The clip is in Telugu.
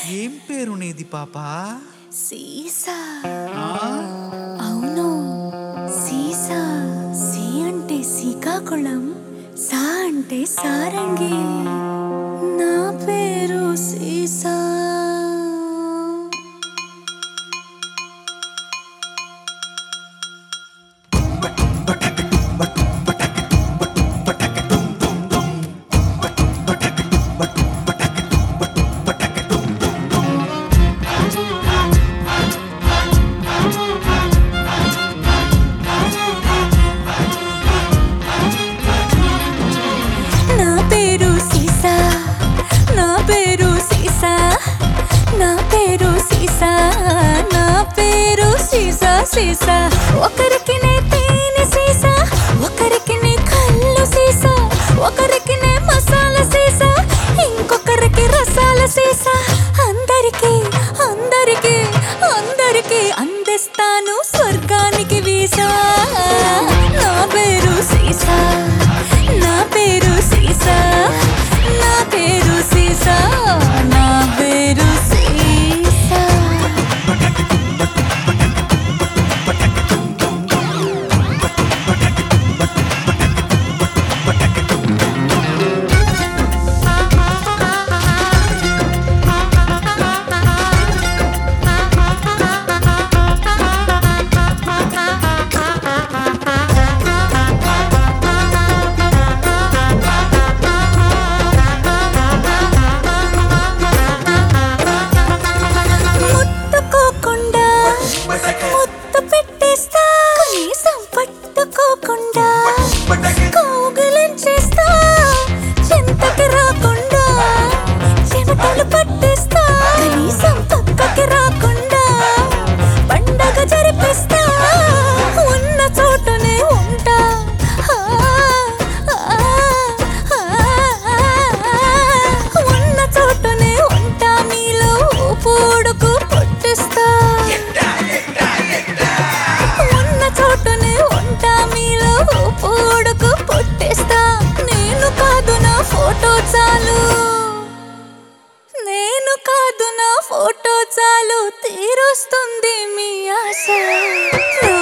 ఏం పేరు నీది పాపా సీసా ఆ? అవును సీసా సి అంటే శ్రీకాకుళం సా అంటే సారంగి నా పేరు సీసా నా పేరు సీసా నా పేరు సీసా నా పేరు సీసా నా పేరు సీసా సీసా ఒకరికి నే తేనె సీసా ఒకరికి నే కళ్ళు సీసా ఒకరికి నే మసాలా సీసా ఇంకొకరికి రసాల సీసా అందరికి అందరికి అందరికి అందిస్తాను స్వర్గానికి వీసా నా పేరు సీసా నా పేరు సీసా నా పేరు సీసా నా పేరు సీసా ముట్టుకోకుండా ముద్దు పెట్టేస్తా కనీసం పట్టుకోకుండా కౌగిలించేస్తా చింతకి రాకుండా చెమటలు పట్టేస్తా కనీసం పక్కకి రాకుండా పండగ జరిపిస్తా ఉన్న చోటనే ఉంటా ఆ, ఆ, ఆ, ఉన్న చోటనే ఉంటా మీలో పూడుకు పుట్టిస్తా ఉన్న చోటనే ఉంటా మీలో పూడుకు పుట్టిస్తా నేను కాదు నా ఫోటో చాలు నేను కాదు నా ఫోటో చాలు తీరుస్తుంది మీ ఆశ నా